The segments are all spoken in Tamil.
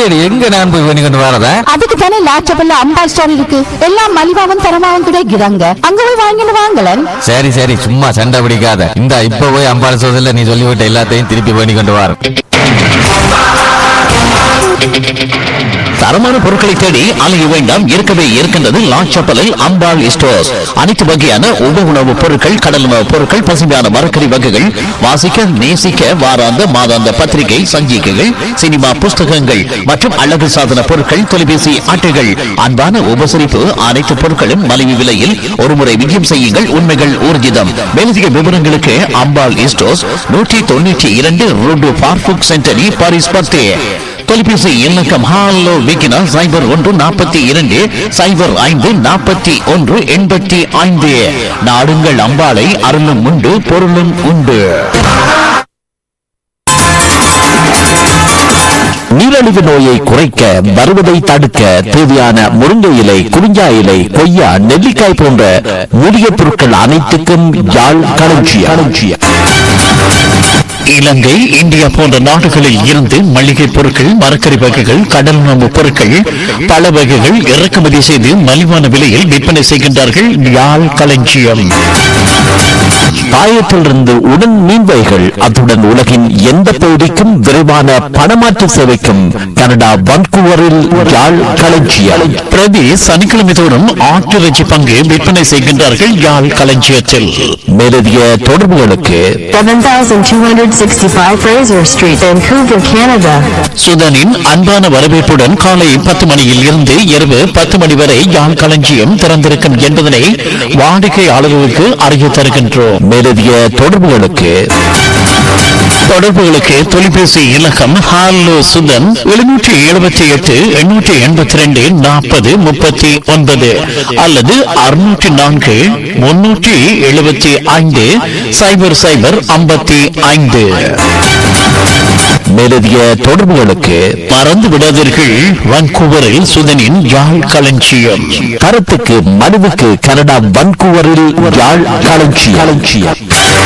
சரிடி எங்க நான் போய் பண்ணி கொண்டு வரதா அதுக்கு தானே லாச்சபல்ல அம்பாள் ஸ்டோர் இருக்கு எல்லாம் மலிவாவும் தரமாவும் கிடைக்குதாங்க அங்க போய் வாங்கிட்டு வாங்கலன் சரி சரி சும்மா சண்டை பிடிக்காத இந்த இப்ப போய் அம்பாள் சோதல நீ சொல்லிவிட்ட எல்லாத்தையும் திருப்பி பண்ணி கொண்டு வர தரமான பொருட்களை தேடி அலைய வேண்டாம் இருக்கவே இருக்கின்றது லாச்சப்பலில் அம்பாள் ஸ்டோர்ஸ் அனைத்து வகையான உப உணவுப் பொருட்கள் கடல் உணவுப் பொருட்கள் பசுமையான மரக்கறி வகைகள் வாசிக்க நேசிக்க வாராந்த மாதாந்த பத்திரிகை சஞ்சிகைகள் சினிமா புஸ்தகங்கள் மற்றும் அழகு சாதன பொருட்கள் தொலைபேசி அட்டைகள் அன்பான உபசரிப்பு அனைத்து பொருட்களும் மலிவு விலையில் ஒருமுறை விஜயம் செய்யுங்கள் உண்மைகள் ஊர்ஜிதம் மேலதிக விவரங்களுக்கு அம்பாள் ஸ்டோர்ஸ் நூற்றி தொண்ணூற்றி இரண்டு ரோடு பார்புக் சென்டரி பாரிஸ் பத்து தொலைபேசி இலக்கம் ஹாலோ விக்கினா சைபர் ஒன்று நாற்பத்தி இரண்டு சைபர் ஐந்து நாற்பத்தி ஒன்று எண்பத்தி ஐந்து நாடுங்கள் அம்பாளை அருளும் உண்டு பொருளும் உண்டு நீரழிவு நோயை குறைக்க வருவதை தடுக்க தேவையான முருங்கை இலை குறிஞ்சா இலை கொய்யா நெல்லிக்காய் போன்ற மூலிகை பொருட்கள் அனைத்துக்கும் யாழ் களஞ்சியம் இலங்கை இந்தியா போன்ற நாடுகளில் இருந்து மளிகை பொருட்கள் மரக்கறி வகைகள் கடல் உணவு பொருட்கள் பல வகைகள் இறக்குமதி செய்து மலிவான விலையில் விற்பனை செய்கின்றார்கள் யாழ் களஞ்சியம் பாயத்திலிருந்து உடன் மீன்வைகள் அத்துடன் உலகின் எந்த பகுதிக்கும் விரைவான பணமாற்று சேவைக்கும் கனடா வன்கூவரில் யாழ் களஞ்சியம் பிரதி சனிக்கிழமை தோறும் ஆட்டிறைச்சி பங்கு விற்பனை செய்கின்றார்கள் யாழ் களஞ்சியத்தில் மேலதிக தொடர்புகளுக்கு 7265 Fraser Street, Vancouver, Canada. சுதனின் அன்பான வரவேற்புடன் காலை பத்து மணியில் இருந்து இரவு பத்து மணி வரை யாழ் களஞ்சியம் திறந்திருக்கும் என்பதனை வாடிக்கையாளர்களுக்கு அறிய தருகின்றோம் மேலதிக தொடர்புகளுக்கு தொடர்புகளுக்கு தொலைபேசி இலக்கம் ஹாலோ சுதன் எழுநூற்றி எழுபத்தி எட்டு எண்ணூற்றி எண்பத்தி ரெண்டு நாற்பது முப்பத்தி ஒன்பது அல்லது அறுநூற்றி நான்கு முன்னூற்றி எழுபத்தி ஐந்து சைபர் சைபர் ஐம்பத்தி ஐந்து மேலதிக தொடர்புகளுக்கு மறந்து விடாதீர்கள் வான்கூவரில் சுதனின் யாழ் களஞ்சியம் கருத்துக்கு மனுவுக்கு கனடா வான்கூவரில் யாழ் களஞ்சியம் களஞ்சியம்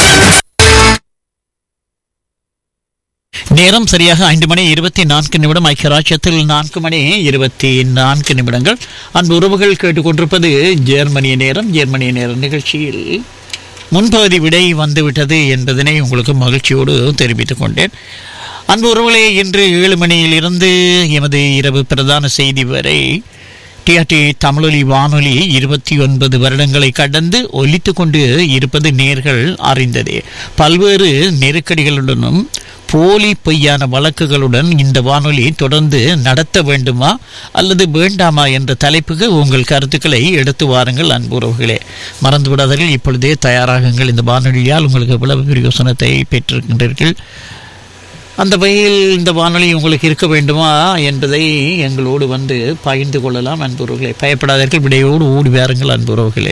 நேரம் சரியாக ஐந்து மணி இருபத்தி நான்கு நிமிடம் ஐக்கியராட்சியத்தில் நான்கு மணி இருபத்தி நான்கு நிமிடங்கள் அன்பு உறவுகள் கேட்டுக்கொண்டிருப்பது ஜெர்மனிய நேரம் ஜெர்மனிய நேரம் நிகழ்ச்சியில் முன்பகுதி விடை வந்துவிட்டது என்பதனை உங்களுக்கு மகிழ்ச்சியோடு தெரிவித்துக் கொண்டேன் அன்பு உறவுகளே இன்று ஏழு மணியிலிருந்து எமது இரவு பிரதான செய்தி வரை டிஆர்டி தமிழொலி வானொலி இருபத்தி ஒன்பது வருடங்களை கடந்து ஒலித்து கொண்டு இருப்பது நேர்கள் அறிந்ததே பல்வேறு நெருக்கடிகளுடனும் போலி பொய்யான வழக்குகளுடன் இந்த வானொலி தொடர்ந்து நடத்த வேண்டுமா அல்லது வேண்டாமா என்ற தலைப்புக்கு உங்கள் கருத்துக்களை எடுத்து வாருங்கள் அன்புறவுகளே மறந்து விடாதீர்கள் இப்பொழுதே தயாராகுங்கள் இந்த வானொலியால் உங்களுக்கு எவ்வளவு பிரயோசனத்தை பெற்றிருக்கின்றீர்கள் அந்த வகையில் இந்த வானொலி உங்களுக்கு இருக்க வேண்டுமா என்பதை எங்களோடு வந்து பகிர்ந்து கொள்ளலாம் அன்புறவுகளே பயப்படாதீர்கள் விடையோடு ஓடி வாருங்கள் அன்புறவுகளே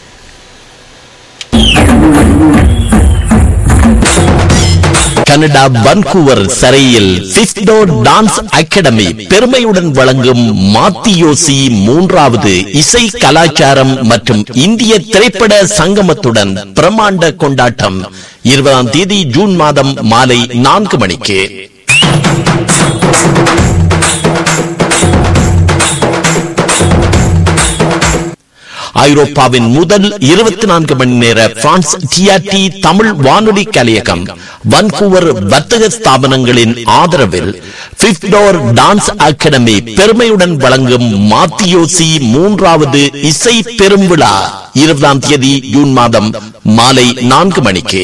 கனடா வன்கூவர் சரையில் சிஸ்டோ டான்ஸ் அகாடமி பெருமையுடன் வழங்கும் மாத்தியோசி மூன்றாவது இசை கலாச்சாரம் மற்றும் இந்திய திரைப்பட சங்கமத்துடன் பிரமாண்ட கொண்டாட்டம் இருபதாம் தேதி ஜூன் மாதம் மாலை நான்கு மணிக்கு ஐரோப்பாவின் முதல் இருபத்தி நான்கு மணி நேர பிரான்ஸ் டிஆர்டி தமிழ் வானொலி கலையகம் வன்கூவர் வர்த்தக ஸ்தாபனங்களின் ஆதரவில் பிப்டோர் டான்ஸ் அகாடமி பெருமையுடன் வழங்கும் மாத்தியோசி மூன்றாவது இசை பெரும்விழா இருபதாம் தேதி ஜூன் மாதம் மாலை நான்கு மணிக்கு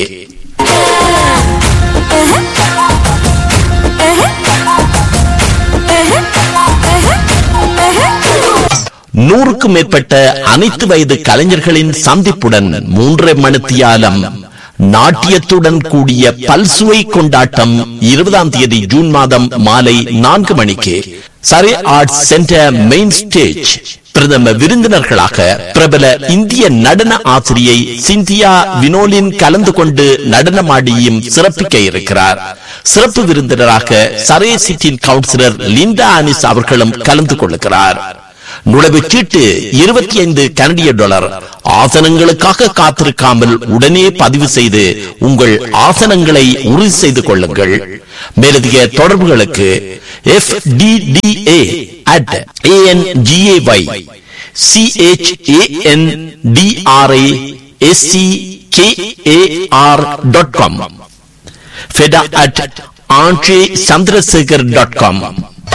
நூறுக்கும் மேற்பட்ட அனைத்து வயது கலைஞர்களின் சந்திப்புடன் மூன்றரை மணித்தியாலம் நாட்டியத்துடன் கூடிய பல்சுவை கொண்டாட்டம் இருபதாம் தேதி ஜூன் மாதம் மாலை நான்கு மணிக்கு Surrey arts centre main stage பிரதம விருந்தினர்களாக பிரபல இந்திய நடன ஆசிரியை சிந்தியா வினோலின் கலந்து கொண்டு நடனமாடியும் சிறப்பிக்க இருக்கிறார் சிறப்பு விருந்தினராக சரே சிட்டின் கவுன்சிலர் லிண்டா அனிஸ் அவர்களும் கலந்து கொள்ளுகிறார் நுழைவுச் சீட்டு இருபத்தி ஐந்து கனடிய டாலர் ஆசனங்களுக்காக காத்திருக்காமல் உடனே பதிவு செய்து உங்கள் ஆசனங்களை உறுதி செய்து கொள்ளுங்கள் மேலதிக தொடர்புகளுக்கு F D D A at ஏஎன்ஜிஏஒய் சிஹெச்ஏஎன்டிஆர்ஐ SC KAR dot com ஃபெடா at Andre Chandrasekhar dot com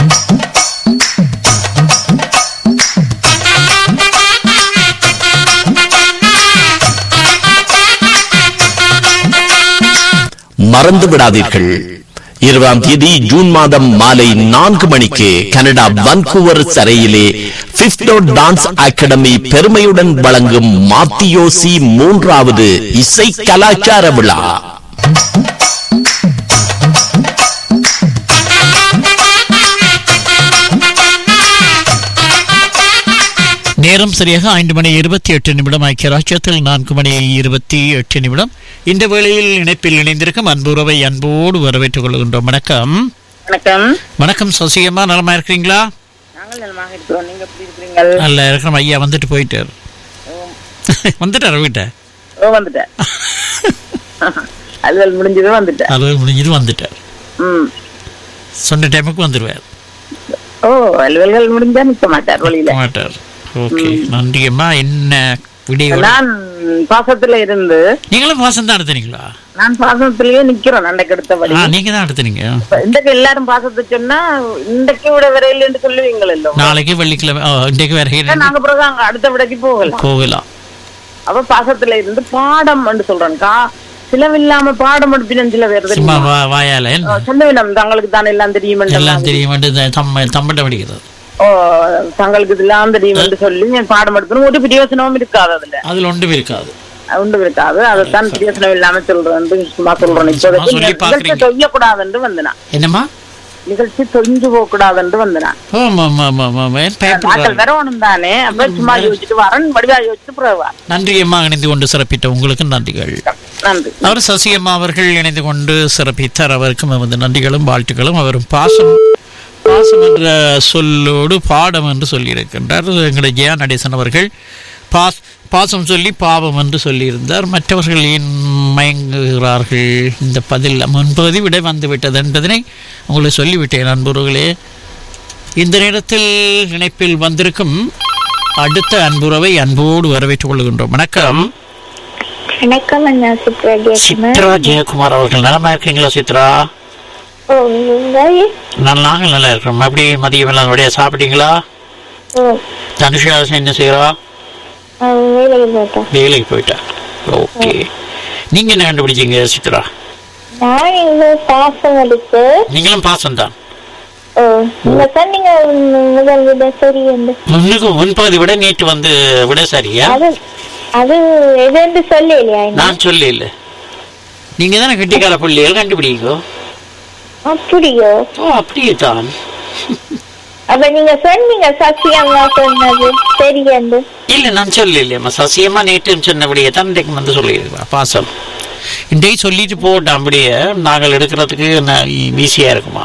மறந்து விடாதீர்கள் இருபதாம் தேதி ஜூன் மாதம் மாலை நான்கு மணிக்கு கனடா வன்கூவர் சரையிலே பிப்டோ டான்ஸ் அகாடமி பெருமையுடன் வழங்கும் மாத்தியோசி மூன்றாவது இசை கலாச்சார விழா நேரம் சரியாக ஐந்து மணி இருபத்தி எட்டு நிமிடம் ஐக்கிய ராஜ்யத்தில் நான்கு மணி இருபத்தி எட்டு நிமிடம் இந்த வேளையில் இணைப்பில் இணைந்திருக்கும் அன்புறவை அன்போடு வரவேற்றுக் கொள்கின்றோம் வணக்கம் வணக்கம் வணக்கம் சசிகமா நலமா இருக்கிறீங்களா நாங்கள் நலமாக இருக்கிறோம் நீங்க எப்படி இருக்கிறீங்கள் நல்ல இருக்கிறோம் ஐயா வந்துட்டு போயிட்டார் வந்துட்டார் வீட்டை ஓ வந்துட்டேன் அலுவல் முடிஞ்சது வந்துட்டேன் அலுவல் முடிஞ்சது வந்துட்டார் ம் சொன்ன டைமுக்கு வந்துடுவார் ஓ அலுவல்கள் முடிஞ்சா நிக்க மாட்டார் வழியில மாட்டார் ஓகே நன்றி அம்மா என்ன விடிய நான் பாசத்துல இருந்து நீங்களும் பாசம் தான் எடுத்தீங்களா நான் பாசத்திலேயே நிக்கிறோம் நண்டைக்கு எடுத்த வழி ஆ நீங்க தான் எடுத்தீங்க இன்றைக்கு எல்லாரும் பாசத்தை சொன்னா இன்றைக்கு விட வரையில் என்று சொல்லுவீங்கள் இல்ல நாளைக்கு வெள்ளிக்கிழமை ஆ, இன்றைக்கு வேற நாங்க பிறகு அங்க அடுத்த விடைக்கு போகலாம் போகலாம் அப்ப பாசத்துல இருந்து பாடம் என்று சொல்றேன் கா சிலவில்லாம பாடம் எடுப்பினு சில பேர் சும்மா தெரியுமா? வா- வாயால ஆ, சொல்லுவினம் தங்களுக்கு தான் எல்லாம் தெரியும் என்று எல்லாம் தெரியும் தம்ம தம்பட்ட படிக்கிறது ஓ தங்களுக்கு இதெல்லாம் தெரியும் என்று சொல்லி என் பாடம் எடுக்கணும் ஒரு பிரயோசனமும் இருக்காது அதுல அதுல ஒன்றும் இருக்காது ஒன்றும் இருக்காது அதைத்தான் பிரயோசனம் இல்லாம சொல்றேன் சும்மா சொல்றேன் சும்மா இப்போதைக்கு சொல்லி நிகழ்ச்சி பார்க்கறீங்க. தொய்யக்கூடாதுன்னு வந்தனா என்னம்மா நிகழ்ச்சி தொய்ஞ்சு போக கூடாதுன்னு வந்தனா ஆமா ஆமா ஆமா ஆமா ஏன் நாட்கள் பயப்படுறாங்க வரணும் தானே அப்ப சும்மா யோசிச்சுட்டு வரேன் வடிவா யோசிச்சுட்டு பிறகு நன்றி அம்மா இணைந்து கொண்டு சிறப்பித்த உங்களுக்கு நன்றிகள் நன்றி அவர் சசியம்மா அவர்கள் இணைந்து கொண்டு சிறப்பித்தார் அவருக்கும் எமது நன்றிகளும் வாழ்த்துக்களும் அவரும் பாசம் பாசம் என்ற சொல்லோடு பாடம் என்று சொல்லியிருக்கின்றார் எங்களுடைய ஜெயா நடேசன் அவர்கள் பாஸ் பாசம் சொல்லி பாவம் என்று சொல்லியிருந்தார் மற்றவர்கள் ஏன் மயங்குகிறார்கள் இந்த பதில் முன்பகுதி விட வந்துவிட்டது என்பதனை உங்களுக்கு சொல்லிவிட்டேன் நண்பர்களே இந்த நேரத்தில் இணைப்பில் வந்திருக்கும் அடுத்த அன்புறவை அன்போடு வரவேற்றுக் கொள்கின்றோம் வணக்கம் வணக்கம் அண்ணா சுப்ரஜயகுமார் சித்ரா ஜெயக்குமார் அவர்கள் நலமா இருக்கீங்களா சித்ரா ஓ நீங்க நல்ல நாங்கள் நல்லா இருக்கிறோம் அப்படி மதியம் எல்லாம் அப்படியே சாப்பிட்டீங்களா ஓ தனுஷா என்ன செய்யறா அவ வேலைக்கு போட்டோம் வேலைக்கு போயிட்டா ஓகே நீங்க என்ன கண்டுபிடிச்சீங்க சித்ரா நான் இங்க பாசம் அடிச்சு நீங்களும் பாசம் தான் ஓ நீங்க சொன்னீங்க உம், முதல் விட சரி என்று முன்னுக்கு முன்பகுதி விட நேற்று வந்து விட சரியா அது அது எதுன்னு சொல்லலையா இன்னும்? நான் சொல்ல இல்ல நீங்க தானே கெட்டிக்கால புள்ளிகள் கண்டுபிடிங்க அப்படியோ ஓ அப்படியே தான் அப்ப நீங்க சொன்னீங்க சசியம்மா சொன்னது சரி என்று இல்ல நான் சொல்ல இல்லையம்மா சசியமா நேற்று சொன்னபடியே தான் இன்றைக்கு வந்து சொல்லியிருக்கா பாசம் இன்றைக்கு சொல்லிட்டு போட்டோம் அப்படியே நாங்கள் எடுக்கிறதுக்கு ஈஸியா இருக்குமா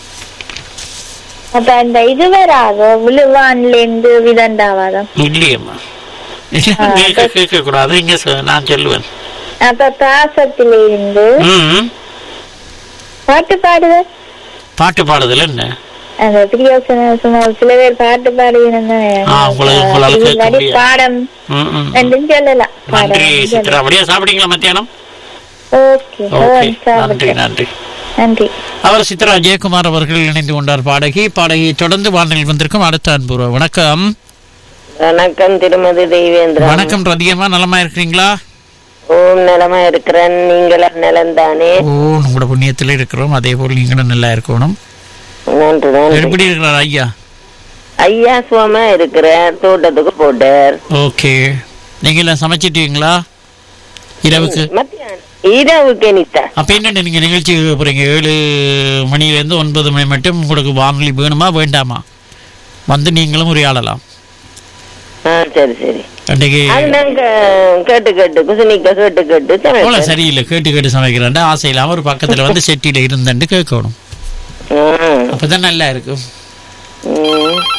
அப்ப அந்த இது வராதோ விழுவான்ல இருந்து விதண்டாவாதம் இல்லையம்மா கேட்க கேட்க கூடாது இங்க சொ- நான் சொல்லுவேன் அப்ப பாசத்தில இருந்து ம் பாட்டு பாடுவேன் பாட்டு பாடுதல் என்ன அந்த பிரியோசன சும்மா சில பேர் பாட்டு பாடுவீங்க ஆ, உங்களுக்கு- உங்களால கேட்க முடியாது. பாடம் ம், ம். ரெண்டும் சொல்லலாம் நன்றி சித்ரா அப்படியே சாப்பிட்டீங்களா மத்தியானம் ஓகே ஓகே நன்றி நன்றி நன்றி அவர் சித்ரா ஜெயக்குமார் அவர்கள் இணைந்து கொண்டார் பாடகி பாடகி தொடர்ந்து வானில் வந்திருக்கும் அடுத்த அன்புறவு வணக்கம் வணக்கம் திருமதி தெய்வேந்திரன் வணக்கம் ரதியம்மா நலமா இருக்கிறீங்களா ஓம் நலமா இருக்கிறேன் நீங்களும் நலம்தானே ஓ உங்களோட புண்ணியத்தில் இருக்கிறோம் அதே போல் நீங்களும் நல்லா இருக்கணும் நன்றி நன்றி எப்படி இருக்கிறார் ஐயா ஐயா சுகமா இருக்கிறேன் தோட்டத்துக்கு போட்டார் ஓகே நீங்க எல்லாம் சமைச்சிட்டீங்களா இரவுக்கு மத்தியானம் இரவுக்கு நித்தா அப்ப என்ன நீங்க நிகழ்ச்சி போறீங்க ஏழு மணில இருந்து ஒன்பது மணி மட்டும் உங்களுக்கு வானொலி வேணுமா வேண்டாமா வந்து நீங்களும் உரையாடலாம் ஆ சரி சரி அன்றைக்கு அது நாங்க கேட்டு கேட்டு குசினிக்க கேட்டு கேட்டு போல சமைப்பேன். சரியில்லை கேட்டு கேட்டு சமைக்கிறேன் ஆசை இல்லாம ஒரு பக்கத்துல வந்து செட்டியில இருந்துட்டு கேட்கணும் ஆ, அப்பதான் நல்லா இருக்கும் ம்.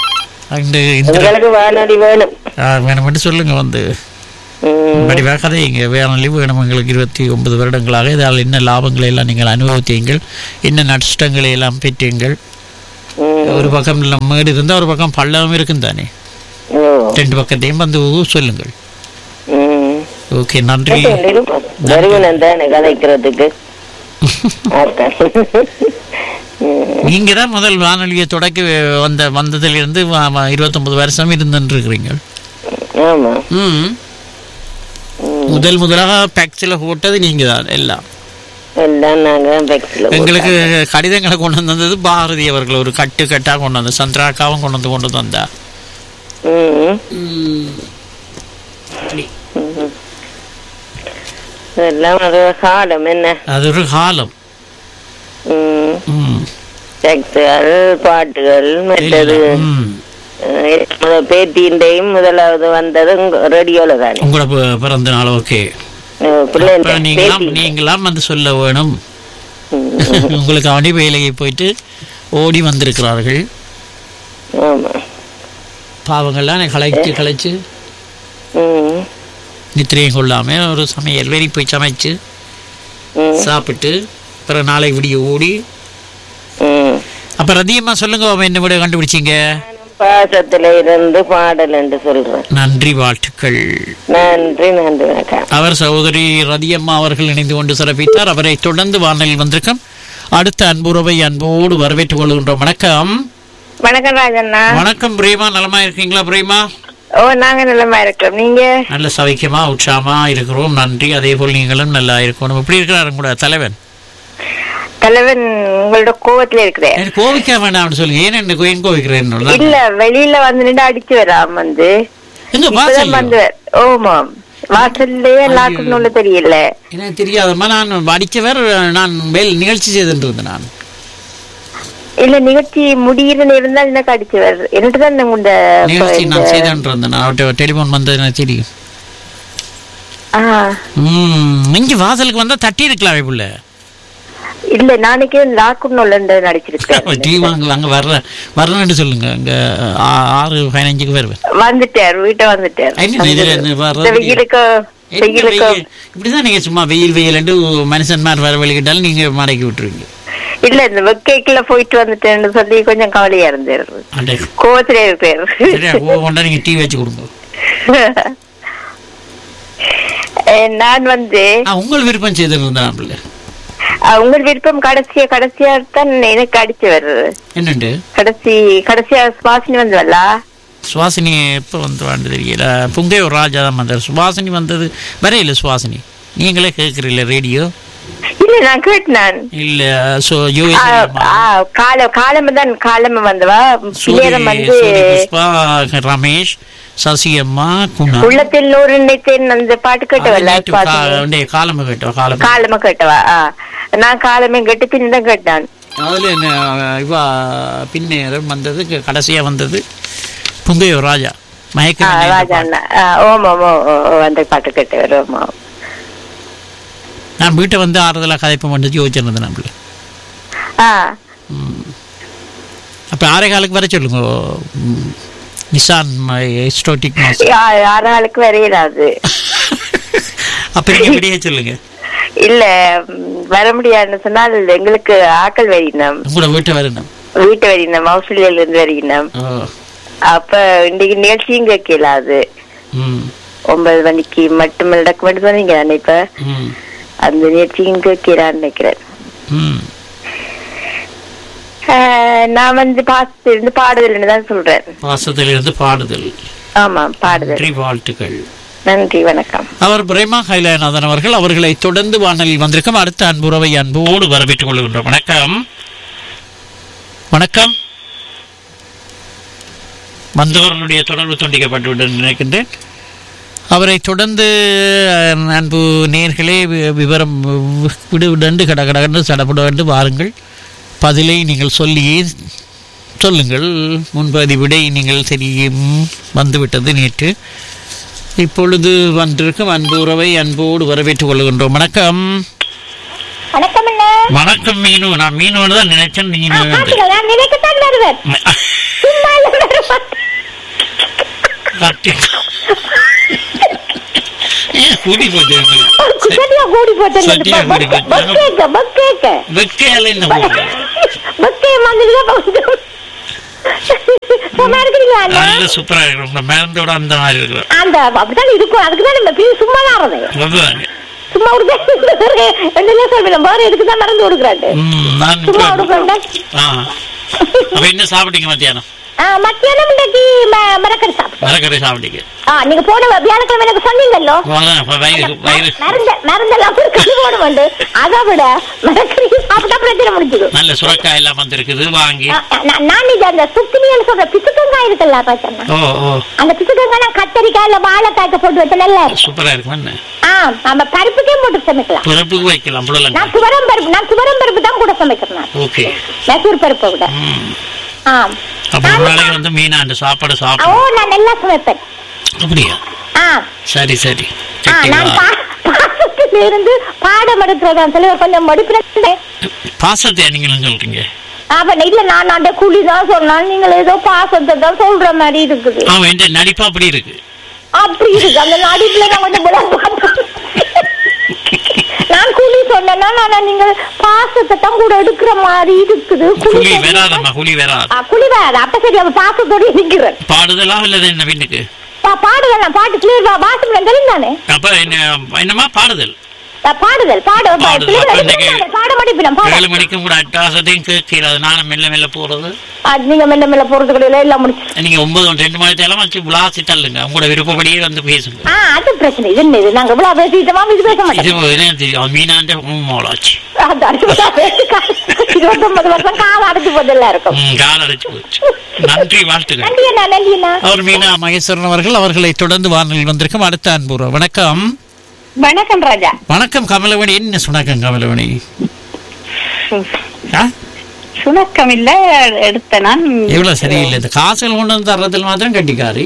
இந்த இந்த உங்களுக்கு வானொலி வேணும் வேணுமென்று சொல்லுங்க வந்து ம், வடிவாக கதைங்க வேணொலி வேணும் எங்களுக்கு இருபத்தி ஒன்பது வருடங்களாக இதால் என்ன லாபங்களை எல்லாம் நீங்கள் அனுபவித்தீங்கள் என்ன நஷ்டங்களை எல்லாம் பெற்றீங்கள் ம். ஒரு பக்கம் நம்ம மேடு இருந்தால் ஒரு பக்கம் பள்ளமும் இருக்கும் தானே ஓ ரெண்டு பக்கத்தையும் வந்து சொல்லுங்கள் ம். ஓகே நன்றி இருக்கும். வருவனம் தானே கதைக்கிறதுக்கு அதான். ம். நீங்க தான் முதல் வானொலியை தொடக்கி வந்த வந்ததிலிருந்து வ- வ- இருபத்தொன்பது வருஷம் இருந்துருக்கிறீங்க ஆமா ம் முதல் முதலாக பேக்ஸில் போட்டது நீங்க தான் எல்லாம் எல்லாம் நாங்க பெக்ஸ்ல எங்களுக்கு கடிதங்களை கொண்டு வந்தது பாரதி அவர்கள் ஒரு கட்டு கட்டா கொண்டு வந்து சந்திராக்காவும் கொண்டு வந்து கொண்டு வந்தா எல்லாம் ஒரு காலம் என்ன அது ஒரு காலம் ம். ம். டெக்ஸ்டுகள் பாட்டுகள் மற்றது ம். அஹ், முத- பேத்தியின்டையும் முதலாவது வந்தது ரேடியோல தானே உங்களோட பி- பிறந்த நாள் ஓகே அஹ், பிள்ளைங்க அப்ப நீங்களாம் பேத்தி நீங்களாம் வந்து சொல்ல வேணும் ம். உங்களுக்கு அவனி வேலையை போயிட்டு ஓடி வந்திருக்கிறார்கள் ஆமா பாவங்கள்லாம் களைச்சு களைச்சு ம். நித்திரையும் கொள்ளாம ஒரு சமையல் வெளியே போய் சமைச்சு ம். சாப்பிட்டு அப்புறம் நாளை விடிய ஓடி ம். அப்புறம் அதிகமா சொல்லுங்க அவன் என்ன விட கண்டுபிடிச்சீங்க பாசத்துல இருந்து பாடல் என்று சொல்றேன் நன்றி வாழ்த்துக்கள் நன்றி நன்றி வணக்கம் அவர் சகோதரி ரதியம்மா அவர்கள் இணைந்து கொண்டு சிறப்பித்தார் அவரை தொடர்ந்து வானலில் வந்திருக்கும் அடுத்த அன்புறவை அன்போடு வரவேற்றுக் கொள்கின்றோம் வணக்கம் வணக்கம் ராஜண்ணா வணக்கம் பிரேமா நலமா இருக்கீங்களா பிரேமா ஓ நாங்க நல்லமா இருக்கோம் நீங்க நல்ல சவிக்கமா உற்சாகமா இருக்கிறோம் நன்றி அதே போல் நீங்களும் நல்லா இருக்கணும் எப்படி இருக்கிறாரு கூட தலைவன் தலைவன் உங்களோட கோவத்துல இருக்கிறேன் எனக்கு கோவிக்க வேண்டாம்னு சொல்லுங்க ஏன் என்ன ஏன் கோவிக்கிறேன் இல்ல வெளியில வந்து நின்று அடிச்சு வராம வந்து எங்க இப்பதான் வாசல் வந்து ஓமா வாசல்லயே லாக்கு உள்ள தெரியல எனக்கு தெரியாதம்மா நான் அடிச்சவர் நான் வேல் நிகழ்ச்சி செய்துட்டு இருந்தேன் நான் இல்ல நிகழ்ச்சி முடியிற நேரம் தான் எனக்கு அடிச்சவர் என்னட்டு தான் இந்த நிகழ்ச்சி நான் செய்துட்டு இருந்தேன் நான் அவர்கிட்ட டெலிஃபோன் வந்தது எனக்கு தெரியும் ஆ, ம் இங்க வாசலுக்கு வந்தா தட்டி இருக்கலாம் புள்ள இல்ல நாளைக்கு லாக்குன்னு நடிச்சிருக்கேன் டீ வாங்க அங்க வர்ற வர்றேன்னு சொல்லுங்க அங்க ஆ- ஆறு பதினஞ்சுக்கு வருவேன் வந்துட்டார் வீட்டை வந்துட்டார் என்ன இதுல என்ன வர்றது? இந்த வெயிலுக்கு என்ன வெயிலுக்கு வெயில்? இப்படிதான் நீங்க சும்மா வெயில் வெயில் மனுஷன்மார் வர வழிகிட்டாலும் நீங்க மடக்கி விட்டுருவீங்க இல்ல இந்த வெக்கைக்குள்ள போயிட்டு வந்துட்டேன்னு சொல்லி கொஞ்சம் கவலையா இருந்தார் அண்டே கோவத்திலே இருப்பார் சரியா ஓ கொண்டா நீங்க டீ வச்சு கொடுங்க அஹ் நான் வந்து ஆ, உங்கள் விருப்பம் செய்து இருந்தேன் பிள்ளை அஹ் உங்கள் விருப்பம் கடைசியா கடைசியா தான் எனக்கு அடிச்சவர் என்னண்டு கடைசி கடைசியா சுவாசினி வந்தவல்ல சுவாசினி எப்போ வந்து வாண்டு தெரியல புங்கை ஒரு ராஜா தான் வந்தார் சுவாசினி வந்தது வரையில சுவாசினி நீங்களே கேட்குறீங்கள ரேடியோ இல்ல நான் கேட்டேன் இல்ல சோ யூஎஸ் கால காலம் தான் காலம் வந்தவா நேரம் வந்து புஷ்பா ரமேஷ் சசி அம்மா குணா உள்ளத்தில் நூறு நினைத்தேன் அந்த பாட்டு கேட்டவல்ல சுவாசினி காலம கேட்டோம் காலம் காலமா கேட்டவா ஆ. நான் காலமே கேட்டு பின் தான் கேட்டான் அதுல என்ன இவா பின்னேரம் வந்தது க- கடைசியா வந்தது புங்கையோ ராஜா மயக்க ஆ, நினைவு ராஜா பாட்டு. அண்ணா ஆ, ஓம் ஓம் ஓ, ஓ, ஓ, அந்த பாட்டு கேட்டவர் ஓமா நான் வீட்டை வந்து ஆறுதலா கதைப்பம் வந்து யோசிச்சிருந்தேன் நம்மள ஆ அப்ப ஆறே காலுக்கு வர சொல்லுங்க ம், நிசான் எஸ்டோட்டிக் மாஸ் யா- யார் ஆளுக்கு வரையிடாது அப்ப நீங்க விடிய சொல்லுங்க இல்ல ம், வர முடியாதுன்னு சொன்னால் எங்களுக்கு ஆக்கள் வரினோம் உங்களோட வீட்டை வரணும் வீட்டு வரினோம் ஆஸ்திரேலியால இருந்து வரினோம் ஓ அப்ப இன்னைக்கு நிகழ்ச்சியும் கேட்கலாது ம் ஒன்பது மணிக்கு மட்டும் நடக்க மட்டும் சொன்னீங்க நான் இப்ப ம் அந்த நிகழ்ச்சியும் கேட்கலான்னு நினைக்கிறேன் ம் ஆ, நான் வந்து பாசத்துல இருந்து பாடுதல்னு தான் சொல்றேன் பாசத்திலிருந்து பாடுதல் ஆமா பாடுதல் நன்றி வாழ்த்துக்கள் நன்றி வணக்கம் அவர் பிரேமா கைலாயநாதன் அவர்கள் அவர்களை தொடர்ந்து வானலில் வந்திருக்கும் அடுத்த அன்புறவை அன்போடு வரவேற்றுக் கொள்கின்றோம் வணக்கம் வணக்கம் வந்தவர்களுடைய தொடர்பு துண்டிக்கப்பட்டு விட்டது நினைக்கின்றேன் அவரை தொடர்ந்து அஹ், அன்பு நேர்களே வி- விவரம் வி- விடு விடண்டு கட கடகண்டு சடபுடண்டு வாருங்கள் பதிலை நீங்கள் சொல்லி சொல்லுங்கள் முன்பதி விடை நீங்கள் தெரியும் வந்துவிட்டது நேற்று இப்பொழுது வந்திருக்கும் அன்பு உறவை அன்போடு வரவேற்றுக் கொள்கின்றோம் வணக்கம் வணக்கம் அண்ணா வணக்கம் மீனு நான் மீனோடு தான் நினைச்சேன் மீனு பாத்தீங்களா நான் நினைக்கத்தான் வருவேன் சும்மா இல்ல வருவேன். கட்டி ஏன் கூடி போச்சு உங்களுக்கு? சரியா கூடி போச்சு சட்டியா கூடி போச்சு. பக்கேக்க பக்கேக்க வெக்கையால என்ன போகுது? பக்கே மாதிரி சும்மா இருக்கிறீங்களா அண்ணா நல்ல சூப்பரா இருக்கு உங்க மருந்தோட அந்த மாதிரி இருக்கு அந்த அப்படித்தான் இருக்கும் அதுக்கு தான் நம்ம பிள்ளை சும்மா தான் ஆடுறது அதுதாங்க. சும்மா கொடுக்க என்ன சொல்றேன் வேற எதுக்கு தான் மறந்து கொடுக்குறாரு ம், நான் சும்மா இப்ப- கொடுக்குறேன் ஆ. அப்ப என்ன சாப்பிட்டீங்க மத்தியானம் மத்தியானம் இன்னைக்கு ம- மரக்கறி சாப்பிட்டோம் மரக்கறி சாப்பிட்டீங்க ஆ நீங்க போன வியாழக்கிழமை எனக்கு சொன்னீங்கல்லோ அதான் இப்ப வயிறு வயிறு மருந்து மருந்தெல்லாம் கறி போடுவோண்டு அதை விட மரக்கறி சாப்பிட்டா பிரச்சனை முடிஞ்சது நல்ல சுரக்காய் எல்லாம் வந்திருக்குது வாங்கி நான் இது அந்த சுத்தினியல் சொல்ற பிசுக்கங்காய் இருக்குல்ல பாத்தா ஓ ஓ அந்த பிசுக்கங்காய் நான் கத்தரிக்காய்ல வாழைக்காய்க்க போட்டு வச்சேன்ல சூப்பரா இருக்கும் என்ன ஆ நம்ம பருப்புக்கே போட்டு சமைக்கலாம் பிறப்புக்கு வைக்கலாம் புடலங்க நான் துவரம் பருப்பு நான் துவரம் பருப்பு தான் கூட சமைக்கிறேன் நான். ஓகே மைசூர் பருப்பை விட ம். ஆ அப்ப ஒரு நாளைக்கு வந்து மீனாண்டு சாப்பாடு ஓ சாப்பிடும் நான் நல்லா சமைப்பேன் அப்படியா ஆ சரி சரி ஆ சரி, நான் வா. பா- பாசத்துல இருந்து பாடம் எடுக்கிறதா சொல்லி கொஞ்சம் மடுப்பினேன் பாசத்தை நீங்களும் சொல்றீங்க அப்ப இல்ல நான் அந்த குழி தான் சொன்னாலும் நீங்கள் ஏதோ பாசத்தை தான் சொல்ற மாதிரி இருக்குது அவன் என்ற நடிப்பு அப்படி இருக்கு அப்படி இருக்கு அந்த நடிப்புல நான் கொஞ்சம் விளக்கம் நான் குழி சொன்னேன்னா நான் நீங்கள் பாசத்தை தான் கூட எடுக்கிற மாதிரி இருக்குது குழி குழி வராதம்மா குழி வராது ஆ, குழி வராது அப்ப சரி அவ பாசத்தோட நிக்கிறேன் பாடுதலா இல்லது என்ன வீட்டுக்கு பா- பாடுதல் நான் பாட்டு கிளியர் வாசம் தெரிந்தானே அப்ப என்ன என்னமா பாடுதல் பாடுதல் பாட பாடுதல். அப்ப இன்னைக்கு பாட மடிப்பினம் பாட ஏழு மணிக்கும் கூட அட்டாசத்தையும் கேட்கல அதனால மெல்ல மெல்ல போறது அது நீங்க மெல்ல மெல்ல போறது கிடையாது எல்லாம் முடிச்சு நீங்க ஒன்பது ஒன்று ரெண்டு மணி தேலாம் வச்சு விளாசி தள்ளுங்க உங்களோட விருப்பப்படியே வந்து பேசுங்க ஆ அது பிரச்சனை இது என்ன இது நாங்க இவ்வளவு பேசிட்டோமா இது பேச இது மாட்டோம் என்ன தெரியும் அவன் மீனாண்ட மூலாச்சு அது அடுத்த இருபத்தொன்பது வருஷம் காலம் அடைச்சு போதெல்லாம் இருக்கும் ம், கால் அடைச்சு போச்சு நன்றி வாழ்த்துக்கள் நன்றி அண்ணா நன்றி அண்ணா அவர் மீனா மகேஸ்வரன் அவர்கள் அவர்களை தொடர்ந்து வானொலியில் வந்திருக்கும் அடுத்த அன்புறோம் வணக்கம் வணக்கம் ராஜா வணக்கம் கமலவணி என்ன சுணக்கம் கமலவணி ஆ? சுணக்கம் இல்ல எடுத்த நான் எவ்வளவு சரியில்லை இந்த காசுகள் கொண்டு வந்து தர்றதில் மாத்திரம் கட்டிக்காரி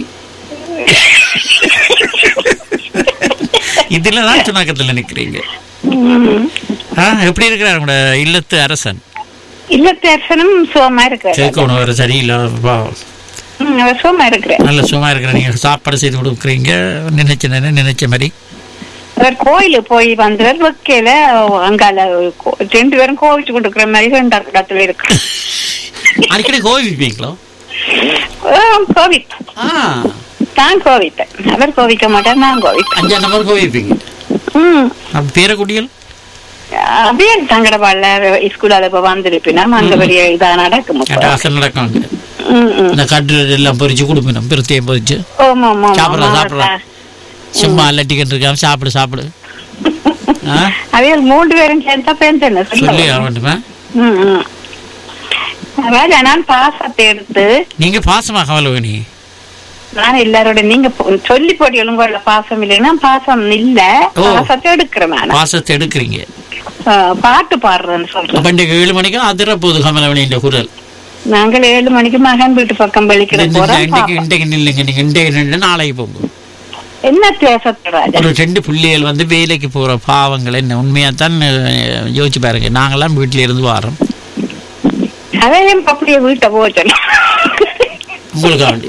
இதுல தான் சுணக்கத்துல நிக்கிறீங்க ஆ, எப்படி இருக்கிறார் உங்களோட இல்லத்து அரசன் இல்லத்து அரசனும் சுகமா இருக்கிறார் கேட்கணும் வேற சரியில்லை வா. ம், அவர் சுகமா இருக்கிறார் நல்ல சும்மா இருக்கிற நீங்க சாப்பாடு செய்து கொடுக்குறீங்க நினைச்ச நேரம் நினைச்ச மாதிரி அவர் கோயிலுக்கு போய் வந்தவர் வைக்கையில அங்கால கோ- ரெண்டு பேரும் கோவிச்சு கொண்டிருக்கிற மாதிரி ரெண்டு இடத்துல இருக்கு அடிக்கடி கோவிப்பீங்களோ கோவித் ஆ தான் கோவித்தேன் அவர் கோவிக்க மாட்டார் நான் கோவித்தேன் அஞ்சா நம்பர் கோவிப்பீங்க ம் அப்ப பேரக்குடியல் அப்படியே தங்கடபாள்ல ஸ்கூலால இப்ப வந்திருப்பினா அங்க பெரிய இதா நடக்கும் இப்ப. அசல் நடக்காங்க ம், ம். இந்த கட்டு எல்லாம் பொரிச்சு கொடுக்கணும் பிறத்தையும் பொரிச்சு ஆமா, ஆமா, ஆமா. சாப்பிடலாம் சாப்பிடலாம் சும்மா அல்லட்டிக்கிட்டு இருக்காம சாப்பிடு சாப்பிடு ஆ? அவைகள் மூன்று பேரும் சேர்ந்தா பேருந்து என்ன சொல்லி சொல்லுவாங்க? ஆகட்டுமா ம், ம். ராஜா நான் பாசத்தை எடுத்து நீங்க பாசமா கவலவணி நான் எல்லாரோட நீங்க போ- சொல்லி போடி உங்களோட பாசம் இல்லைன்னா பாசம் இல்ல ஓ. பாசத்தை எடுக்கிறேன் நான் பாசத்தை எடுக்கிறீங்க ஆ, பாட்டு பாடுறேன்னு சொல்றேன் அப்ப இன்றைக்கு ஏழு மணிக்கு அதிர போகுது கமலவணியின் குரல் நாங்கள் ஏழு மணிக்கு மகன் வீட்டு பக்கம் வெளிக்கிற போறோம் இன்றைக்கு பாப்போம். இன்றைக்கு நில்லுங்க நீங்க இன்றைக்கு நின்று நாளைக்கு போங்க என்ன பேசத்து ராஜா ஒரு ரெண்டு பிள்ளைகள் வந்து வேலைக்கு போற பாவங்கள் என்ன உண்மையா தான் யோசிச்சு பாருங்க நாங்கெல்லாம் வீட்டுல இருந்து வரோம் அதையும் அப்படியே வீட்டை போச்சோம் உங்களுக்காண்டி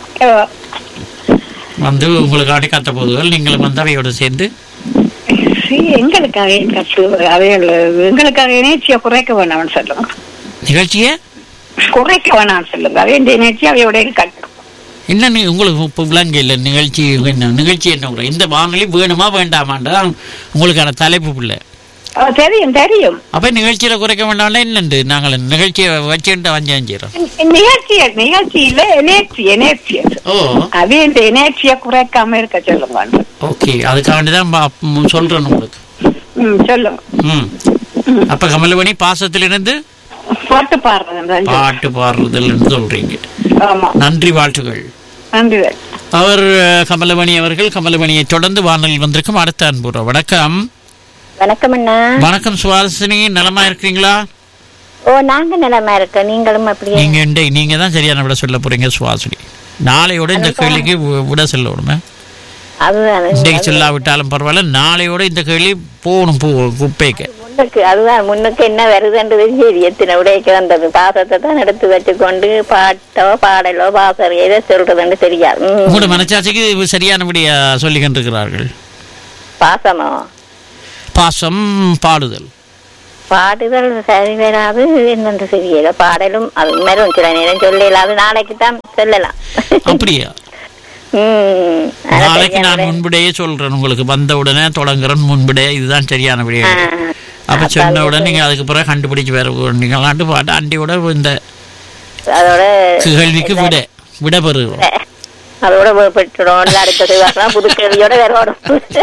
வந்து உங்களுக்காண்டி கத்த போதுகள் நீங்களும் வந்து அவையோட சேர்ந்து எங்களுக்காக ஏன் கட்டு அவைகள் எங்களுக்காக இணைச்சியை குறைக்க வேணாம்னு சொல்லுங்க நிகழ்ச்சியை குறைக்க வேணாம்னு சொல்லுங்க அவை இந்த இணைச்சி அவையோட கட்டு என்ன நீ- உங்களுக்கு இப்போ விளங்க இல்லை நிகழ்ச்சி என்ன நிகழ்ச்சி என்ன கூட இந்த வானொலி வேணுமா வேண்டாமான்றா உங்களுக்கான தலைப்பு பிள்ளை ஆ, தெரியும் தெரியும் அப்ப நிகழ்ச்சியில குறைக்க வேண்டாம்ல என்னண்டு நாங்கள் நிகழ்ச்சியை வச்சுட்டு வஞ்சம் செய்யறோம் நிகழ்ச்சி நிகழ்ச்சியில எனர்ஜி எனர்ஜி ஓ அவை இந்த எனர்ஜியை குறைக்காம இருக்க சொல்லுங்க ஓகே அதுக்காண்டி தான் பா- ம், சொல்றேன் உங்களுக்கு ம் சொல்லுங்க ம் அப்ப கமலவணி பாசத்திலிருந்து பாட்டு பாடுறது பாட்டு பாடுறதுல இருந்து சொல்றீங்க ஆமா நன்றி வாழ்த்துகள் நன்றி அவர் அஹ், கமலமணி அவர்கள் கமலமணியை தொடர்ந்து வானொலியில் வந்திருக்கும் அடுத்த அன்புறோம் வணக்கம் வணக்கம் அண்ணா வணக்கம் சுவாசினி நலமா இருக்கிறீங்களா ஓ நாங்க நிலமா இருக்கோம் நீங்களும் அப்படியே நீங்க இண்டை நீங்க தான் சரியான விட சொல்ல போறீங்க சுவாசினி நாளையோட இந்த கேள்விக்கு வி- விட சொல்லணுமே அதுதான் இன்றைக்கு சொல்லாவிட்டாலும் பரவாயில்ல நாளையோட இந்த கேள்வி போகணும் போ குப்பைக்கு முன்னுக்கு அதுதான் முன்னுக்கு என்ன வருதுன்றது சரி எத்தனை உடைக்கு வந்தது பாசத்தை தான் எடுத்து வச்சுக்கொண்டு பாட்டோ பாடலோ பாசம் எதை சொல்றதுன்னு தெரியாது ம். உங்களோட மனச்சாட்சிக்கு இது சரியானபடியா சொல்லி கொண்டிருக்கிறார்கள் பாசமோ பாசம் பாடுதல் பாடுதல் சரி வராது என்னென்று தெரியல பாடலும் அது மேலும் சில நேரம் சொல்லல அது நாளைக்கு தான் சொல்லலாம் அப்படியா ம். அது நாளைக்கு நான் சரியான முன்புடையே சொல்றேன் உங்களுக்கு வந்த உடனே தொடங்குறேன் முன்புடைய இதுதான் சரியான விடை ஆ. அப்ப அப்ப சொன்ன அது உடனே நீங்க அதுக்கு பிறகு கண்டுபிடிச்சு வேற நீங்களாண்டு பாட்டு அண்டியோட இந்த அதோட கேள்விக்கு விட விட பெறுகிறோம் அதோட பெற்றுடும் அடுத்தது வரலாம் புது கேள்வியோட வேற வரும்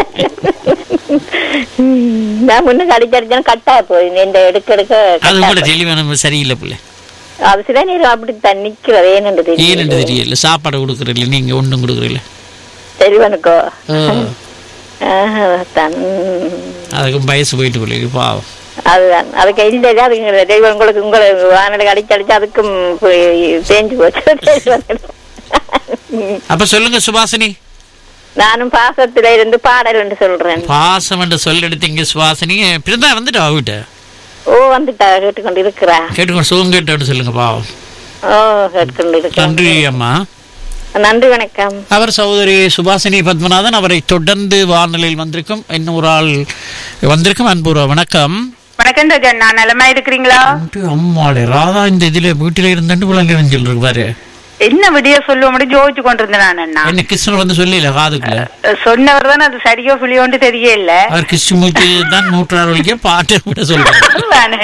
நான் முன்னுக்கு அடிச்சடிச்சா கட்டா போய் இந்த எடுக்க எடுக்க அது கட்டா கூட போய். தெளிவான சரியில்லை பிள்ளை அது சில நேரம் அப்படித்தான் நிக்கிறது ஏன்னு ஏன்னு தெரியும் தெரியல சாப்பாடு கொடுக்குறீல்ல நீங்க ஒன்றும் கொடுக்குறீல்ல தெளிவனுக்கோ ஆ, தான் அதுக்கு வயசு போயிட்டு பிள்ளைக்கு பாவம் அதுதான் அதுக்கு இல்லை அதுக்கு தெய்வம் உங்களுக்கு உங்களுக்கு வானலுக்கு அடிச்சு அடிச்சு அதுக்கும் போய் தேஞ்சு போச்சு தெய்வனுக்கு. அப்ப சொல்லுங்க சுபாசினி நானும் பாசத்துல இருந்து பாடல் என்று சொல்றேன் பாசம் என்ற சொல் எடுத்தீங்க சுபாசினி பிறந்தா வந்துட்டா வீட்ட ஓ வந்துட்டா கேட்டுக்கொண்டு இருக்கிறா கேட்டுக்கொண்டு சுகம் கேட்டோன்னு சொல்லுங்க பாவம் ஓ கேட்டுக்கொண்டு இருக்கிறா நன்றி அம்மா நன்றி வணக்கம் அவர் சகோதரி சுபாசினி பத்மநாதன் அவரை தொடர்ந்து வானொலியில் வந்திருக்கும் இன்னொரு ஆள் வந்திருக்கும் அன்புறா வணக்கம் வணக்கம் ராஜா நான் நலமா இருக்கிறீங்களா அன்பு அம்மாளே ராதா இந்த இதுல வீட்டுல இருந்துட்டு விளங்குறேன்னு சொல்லிருக்கு பாரு என்ன விடிய சொல்லுவ முடியும் ஜோதிச்சு கொண்டிருந்தேன் நான் அண்ணா என்ன கிருஷ்ணன் வந்து சொல்லல காதுக்குள்ள சொன்னவர் தான் அது சரியோ புளியோன்னு தெரியல அவர் கிருஷ்ணமூர்த்தி தான் நூற்றாறு வரைக்கும் பாட்டை விட சொல்றாரு அதுதானே.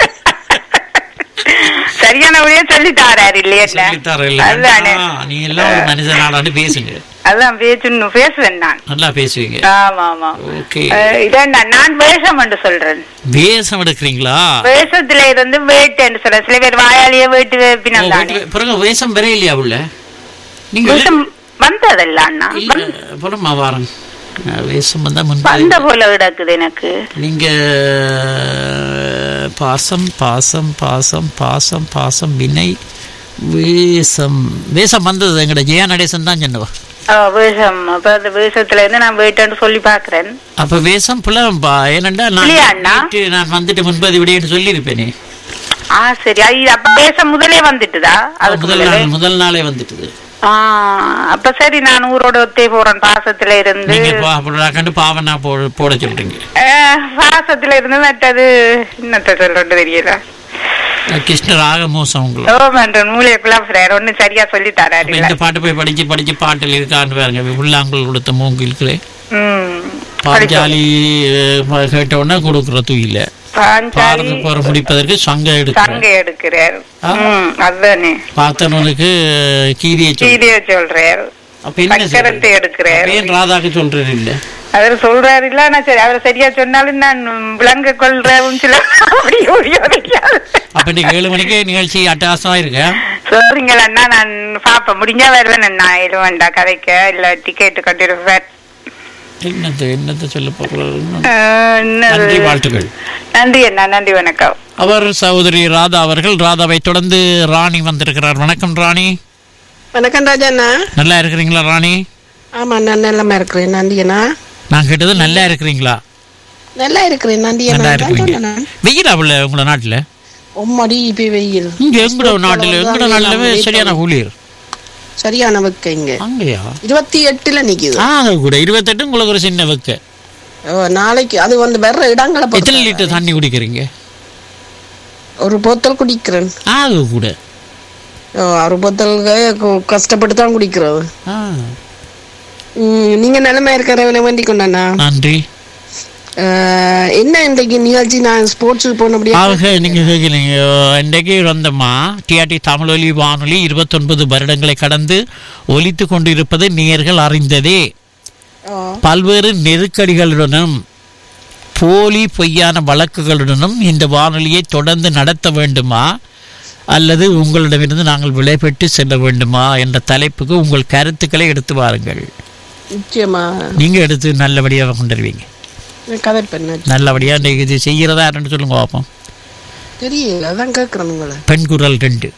சரியான வழியா சொல்லிட்டாராரு இல்லையா சொல்லித்தாரு இல்ல அதுதானே ஆ, நீ எல்லாம் ஒரு மனுஷனாடான்னு பேசுங்க அதான் பேச்சுன்னு பேசுவேன் நான் நல்லா பேசுவீங்க ஆமா ஆமா ஓகே அஹ் இதான் நான் நான் வேஷம் என்று சொல்றேன் வேஷம் எடுக்கிறீங்களா வேஷத்துல இருந்து வேட்டுன்னு சொல்ற சில பேர் வாயாலேயே வேட்டு ஓ, வேப்பினம் தானே வீட்டுல- பிறகு வேஷம் வர இல்லையா உள்ள நீங்க வேஷம் வந்ததல்ல அண்ணா இல்ல புறமா வாரம் வேஷம் வந்தா வந்த முன்பு போல கிடக்குது எனக்கு நீங்க பாசம் பாசம் பாசம் பாசம் பாசம் வினை வேஷம் வேஷம் வந்தது எங்கட ஜெயா நடேசன் தான் சொன்னவா அஹ் வேஷம் அப்ப அந்த வேஷத்துல இருந்து நான் வேட்டேன்னு சொல்லி பாக்குறேன் அப்ப வேஷம் புலம்பா ஏனண்டா நான் இல்லையா அண்ணா? நேற்று நான் வந்துட்டு முன்பது விடையன்னு சொல்லியிருப்பேனே ஆ சரி அது அப்ப வேஷம் முதலே வந்துட்டுதா அதுக்கு முதல் முதலே நாள் முதல் நாளே வந்துட்டுது ஆ, அப்ப சரி நான் ஊரோட ஒத்தே போறேன் பாசத்துல இருந்து நீங்க பா- கண்டு பாவனா போ போட சொல்றீங்க அஹ், பாசத்துல இருந்து மற்றது என்னத்த சொல்றது தெரியல கிருஷ்ண ராக மோசம் உங்களுக்கு ஓ மன்றன் மூளைக்குள்ள ஃப்ரேர் ஒண்ணு சரியா சொல்லி அப்ப தராரு இந்த பாட்டு போய் படிச்சு படிச்சு பாட்டில் இருக்கான்னு பாருங்க உள்ளாங்குள் கொடுத்த மூங்கு இருக்கிறேன் ம் பாஞ்சாலி அஹ், கேட்ட உடனே கொடுக்குற தூயில பாஞ்சாலி பாரத போற முடிப்பதற்கு சங்க எடுக்கிறேன் தங்க எடுக்கிறார் ஆ. ம் அதுதானே பார்த்தவனுக்கு கீரியை சொல் சீரிய சொல்றாரு அப்ப என்ன சக்கரத்தை சொல்றது? எடுக்கிறார் அப்ப ஏன் ராதாக்கு சொல்றது இல்ல அவர் சொல்றாரு இல்ல நான் சரி அவர் சரியா சொன்னாலும் நான் விளங்க கொள்றேன் சில அப்படி முடியாது அப்ப இன்னைக்கு ஏழு மணிக்கு நிகழ்ச்சி அட்டகாசமா இருக்க சொல்றீங்களா நான் பாப்பேன் முடிஞ்சா வருவேன் நான் எழுவேன்டா கதைக்க இல்ல டிக்கெட் கட்டிருப்பேன் என்னது என்னத்தை சொல்ல போகிறது அஹ், என்னது? நன்றி வாழ்த்துக்கள் நன்றி அண்ணா நன்றி வணக்கம் அவர் சகோதரி ராதா அவர்கள் ராதாவை தொடர்ந்து ராணி வந்திருக்கிறார் வணக்கம் ராணி வணக்கம் ராஜாண்ணா நல்லா இருக்கிறீங்களா ராணி ஆமா நான் நல்லமா இருக்கிறேன் நந்தியண்ணா நான் கேட்டது நல்லா இருக்கிறீங்களா நல்லா இருக்கிறேன் நந்தியண்ணா நல்லா தான் இருக்கிறீங்க சொன்னேன் நான். வெயில் அவள உங்களோட நாட்டுல உம்மடி இப்ப வெயில் இங்க எங்கட நாட்டுல எங்கட நாட்டுல சரியான குளிர் சரியான வெக்க இங்க அங்கயா இருபத்தி எட்டுல நிக்குது ஆ கூட இருபத்தெட்டு உங்களுக்கு ஒரு சின்ன வெக்க ஓ, நாளைக்கு அது வந்து வர்ற இடங்களை பொறுத்து. எத்தனை லிட்டர் தண்ணி குடிக்கிறீங்க ஒரு போத்தல் குடிக்கிறேன் ஆக கூட ஓ, ஒரு போத்தல் க- கஷ்டப்பட்டு தான் குடிக்கிறது ஆ, ம், நீங்க நிலைமை இருக்கிறவனை வேண்டிக் கொண்டாண்ணா நன்றி அஹ், என்ன இன்றைக்கு நிகழ்ச்சி நான் ஸ்போர்ட்ஸுக்கு போன முடியாது ஆக நீங்க கேட்கலீங்க இன்றைக்கு வந்தம்மா டிஆர்டி தமிழொலி வானொலி இருபத்தொன்பது வருடங்களை கடந்து ஒலித்து கொண்டிருப்பது நேர்கள் அறிந்ததே பல்வேறு நெருக்கடிகளுடனும் போலி பொய்யான வழக்குகளுடனும் இந்த வானொலியை தொடர்ந்து நடத்த வேண்டுமா அல்லது உங்களிடமிருந்து நாங்கள் விடைபெற்று செல்ல வேண்டுமா என்ற தலைப்புக்கு உங்கள் கருத்துக்களை எடுத்து வாருங்கள் நிச்சயமா நீங்க எடுத்து நல்லபடியாக கொண்டுருவீங்க கதை பண்ண நல்லபடியா இந்த இது செய்யறதா யாருன்னு சொல்லுங்க பார்ப்போம் தெரியல அதான் கேட்கறேன் உங்களை பெண் குரல் ரெண்டு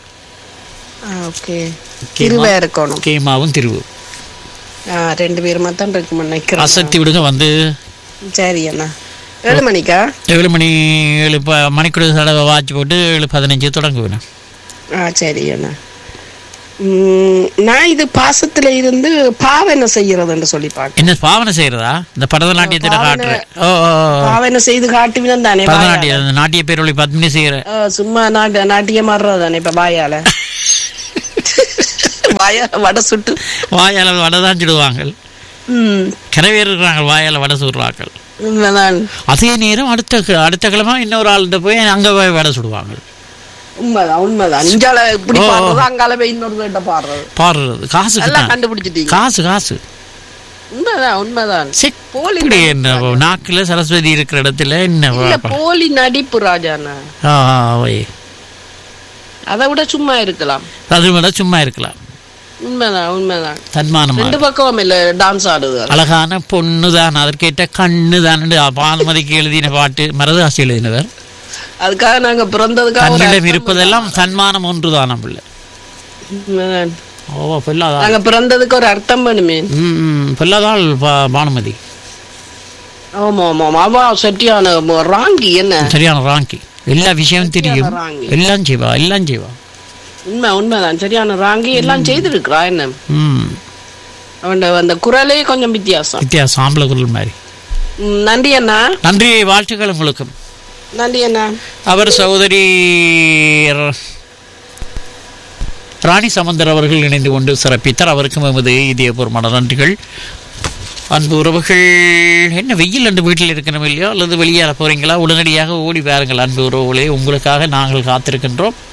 ஓகே திருவா இருக்கணும் கேமாவும் திருவு ஆ, ரெண்டு பேருமா தான் இருக்கும் நினைக்கிறேன் அசத்தி விடுங்க வந்து சரி அண்ணா ஏழு மணிக்கா ஏழு மணி ஏழு ப மணிக்கூட தடவை வாட்ச் போட்டு ஏழு பதினஞ்சு தொடங்குவேன் ஆ சரி அண்ணா ம், நான் இது பாசத்துல இருந்து பாவனை செய்யறதுன்னு சொல்லி பாக்க என்ன பாவனை செய்யறதா இந்த பரதநாட்டியத்தில் பாவனை- காட்டுறேன் ஓ ஓ, ஓ. பாவனை செய்து காட்டுவினம் தானே வாயால. பரதநாட்டியம் அந்த நாட்டிய பேரொழி பத்மினி செய்யற ஆ, சும்மா நாட்டு நாட்டியம் ஆடுறது தானே இப்ப வாயால வாயால வடை சுட்டு வாயால வடை தான் சுடுவாங்க ம் கிணவேர் இருக்கிறாங்க வாயால வடை சுடுறாங்க உண்மைதான் அதே நேரம் அடுத்த கி- அடுத்த கிழமை இன்னொரு ஆள்கிட்ட போய் அங்க போய் வடை சுடுவாங்க உண்மைதான் உண்மைதான் இஞ்சால இப்படி ஓ, ஓ. பாடுறது அங்கால போய் இன்னொரு கிட்ட பாடுறது பாடுறது காசுக்கு எல்லாம் தான் கண்டுபிடிச்சிட்டீங்க காசு காசு உண்மைதான் உண்மைதான் போலி இப்படி என்ன நாக்குல சரஸ்வதி இருக்கிற இடத்துல என்ன இல்ல போலி நடிப்பு ராஜாண்ணா ஆ, ஆ, ஓய். அதை விட சும்மா இருக்கலாம் அது விட சும்மா இருக்கலாம் உண்மைதான் உண்மைதான் தன்மானமா ரெண்டு பக்கம் இல்ல டான்ஸ் ஆடுது அழகான பொண்ணு தான் அதற்கேற்ற கண்ணு தான் பால்மதிக்கு எழுதின பாட்டு மரதாசி எழுதினவர் அதுக்காக நாங்க பிறந்ததுக்காக ஒரு தன்னிடம் அர்த்தம் இருப்பதெல்லாம் சன்மானம் ஒன்றுதான் பிள்ளை உண்மைதான். ஓ பிள்ளாதான் நாங்க பிறந்ததுக்கு ஒரு அர்த்தம் பண்ணுமே ம் பிள்ளைதாள் பா- பானுமதி ஆமா ஆமா ஆமா அவ செட்டியான ம- ராங்கி என்ன சரியான ராங்கி எல்லா விஷயமும் தெரியும் ராங்கி. எல்லாம் செய்வா எல்லாம் செய்வா உண்மை உண்மைதான் சரியான ராங்கி எல்லாம் செய்திருக்கிறா என்ன ம் அவன் அந்த குரலே கொஞ்சம் வித்தியாசம் வித்தியாசம் ஆம்பளை குரல் மாதிரி ம், நன்றி அண்ணா நன்றி வாழ்த்துக்கள் உங்களுக்கும் நன்றி அண்ணா அவர் சகோதரி ராணி சமந்தர் அவர்கள் இணைந்து கொண்டு சிறப்பித்தார் அவருக்கும் எமது இதயபூர்வமான நன்றிகள் அன்பு உறவுகள் என்ன வெயில் என்று வீட்டில் இருக்கணும் இல்லையோ அல்லது வெளியேற போறீங்களா உடனடியாக ஓடி வாருங்கள் அன்பு உறவுகளே உங்களுக்காக நாங்கள் காத்திருக்கின்றோம்